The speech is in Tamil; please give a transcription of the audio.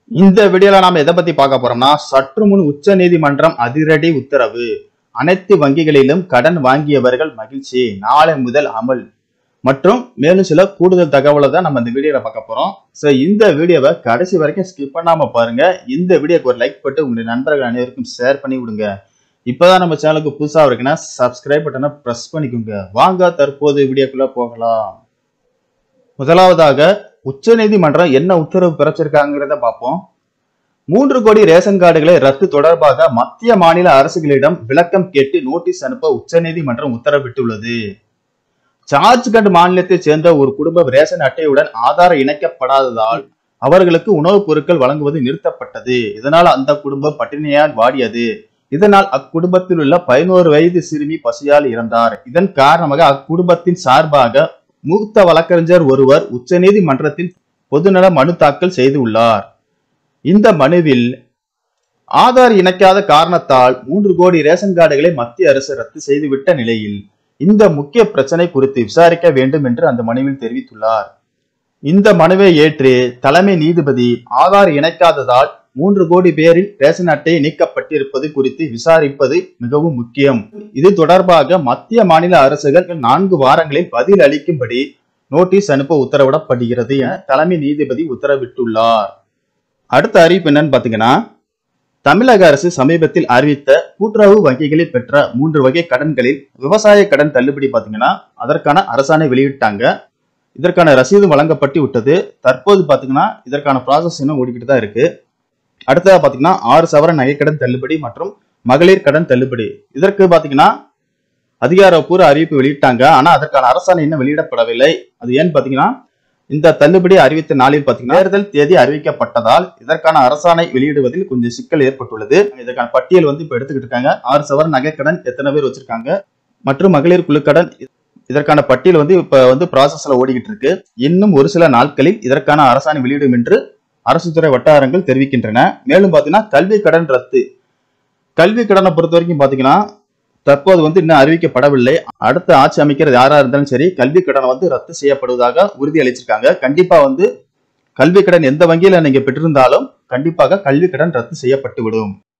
இந்த வீடியோல நாம எதை பத்தி பார்க்க போறோம்னா சற்று முன் உச்ச நீதிமன்றம் அதிரடி உத்தரவு அனைத்து வங்கிகளிலும் கடன் வாங்கியவர்கள் மகிழ்ச்சி நாளை முதல் அமல் மற்றும் மேலும் சில கூடுதல் தகவலை தான் நம்ம இந்த வீடியோல பார்க்க போறோம் ஸோ இந்த வீடியோவை கடைசி வரைக்கும் ஸ்கிப் பண்ணாம பாருங்க இந்த வீடியோக்கு ஒரு லைக் போட்டு உங்களுடைய நண்பர்கள் அனைவருக்கும் ஷேர் பண்ணி விடுங்க இப்பதான் நம்ம சேனலுக்கு புதுசா இருக்குன்னா சப்ஸ்கிரைப் பட்டனை பிரஸ் பண்ணிக்கோங்க வாங்க தற்போது வீடியோக்குள்ள போகலாம் முதலாவதாக உச்சநீதிமன்றம் என்ன உத்தரவு பிறப்பிச்சிருக்காங்கிறத பார்ப்போம் மூன்று கோடி ரேஷன் கார்டுகளை ரத்து தொடர்பாக மத்திய மாநில அரசுகளிடம் விளக்கம் கேட்டு நோட்டீஸ் அனுப்ப உச்சநீதிமன்றம் உத்தரவிட்டுள்ளது ஜார்ஜ்கண்ட் மாநிலத்தைச் சேர்ந்த ஒரு குடும்பம் ரேஷன் அட்டையுடன் ஆதார் இணைக்கப்படாததால் அவர்களுக்கு உணவுப் பொருட்கள் வழங்குவது நிறுத்தப்பட்டது இதனால் அந்த குடும்பம் பட்டினியால் வாடியது இதனால் அக்குடும்பத்தில் உள்ள பதினோரு வயது சிறுமி பசியால் இறந்தார் இதன் காரணமாக அக்குடும்பத்தின் சார்பாக மூத்த வழக்கறிஞர் ஒருவர் உச்சநீதிமன்றத்தில் பொதுநல மனு தாக்கல் செய்துள்ளார் இந்த மனுவில் ஆதார் இணைக்காத காரணத்தால் மூன்று கோடி ரேஷன் கார்டுகளை மத்திய அரசு ரத்து செய்துவிட்ட நிலையில் இந்த முக்கிய பிரச்சனை குறித்து விசாரிக்க வேண்டும் என்று அந்த மனுவில் தெரிவித்துள்ளார் இந்த மனுவை ஏற்று தலைமை நீதிபதி ஆதார் இணைக்காததால் மூன்று கோடி பேரில் ரேஷன் அட்டை நீக்கப்பட்டிருப்பது குறித்து விசாரிப்பது மிகவும் முக்கியம் இது தொடர்பாக மத்திய மாநில அரசுகள் நான்கு வாரங்களில் பதில் அளிக்கும்படி நோட்டீஸ் அனுப்ப உத்தரவிடப்படுகிறது என தலைமை நீதிபதி உத்தரவிட்டுள்ளார் அடுத்த அறிவிப்பு என்னன்னு பாத்தீங்கன்னா தமிழக அரசு சமீபத்தில் அறிவித்த கூட்டுறவு வங்கிகளில் பெற்ற மூன்று வகை கடன்களில் விவசாய கடன் தள்ளுபடி பாத்தீங்கன்னா அதற்கான அரசாணை வெளியிட்டாங்க இதற்கான ரசீது வழங்கப்பட்டு விட்டது தற்போது பாத்தீங்கன்னா இதற்கான ப்ராசஸ் இன்னும் ஓடிக்கிட்டு தான் இருக்கு அடுத்ததா பாத்தீங்கன்னா ஆறு சவரன் நகைக்கடன் தள்ளுபடி மற்றும் மகளிர் கடன் தள்ளுபடி இதற்கு பாத்தீங்கன்னா அதிகாரப்பூர்வ அறிவிப்பு வெளியிட்டாங்க ஆனா அதற்கான அரசாணை இன்னும் வெளியிடப்படவில்லை அது ஏன்னு பாத்தீங்கன்னா இந்த தள்ளுபடி அறிவித்த நாளில் பாத்தீங்கன்னா தேர்தல் தேதி அறிவிக்கப்பட்டதால் இதற்கான அரசாணை வெளியிடுவதில் கொஞ்சம் சிக்கல் ஏற்பட்டுள்ளது இதற்கான பட்டியல் வந்து இப்ப எடுத்துக்கிட்டு இருக்காங்க ஆறு சவரன் நகைக்கடன் எத்தனை பேர் வச்சிருக்காங்க மற்றும் மகளிர் குழுக்கடன் இதற்கான பட்டியல் வந்து இப்ப வந்து ப்ராசஸ்ல ஓடிக்கிட்டு இருக்கு இன்னும் ஒரு சில நாட்களில் இதற்கான அரசாணை வெளியிடும் என்று அரசு துறை வட்டாரங்கள் தெரிவிக்கின்றன மேலும் பாத்தீங்கன்னா கல்வி கடன் ரத்து கல்வி கடனை பொறுத்த வரைக்கும் பாத்தீங்கன்னா தற்போது வந்து இன்னும் அறிவிக்கப்படவில்லை அடுத்த ஆட்சி அமைக்கிறது யாரா இருந்தாலும் சரி கல்வி கடனை வந்து ரத்து செய்யப்படுவதாக உறுதி அளிச்சிருக்காங்க கண்டிப்பா வந்து கல்வி கடன் எந்த வங்கியில நீங்க பெற்றிருந்தாலும் கண்டிப்பாக கல்வி கடன் ரத்து செய்யப்பட்டு விடும்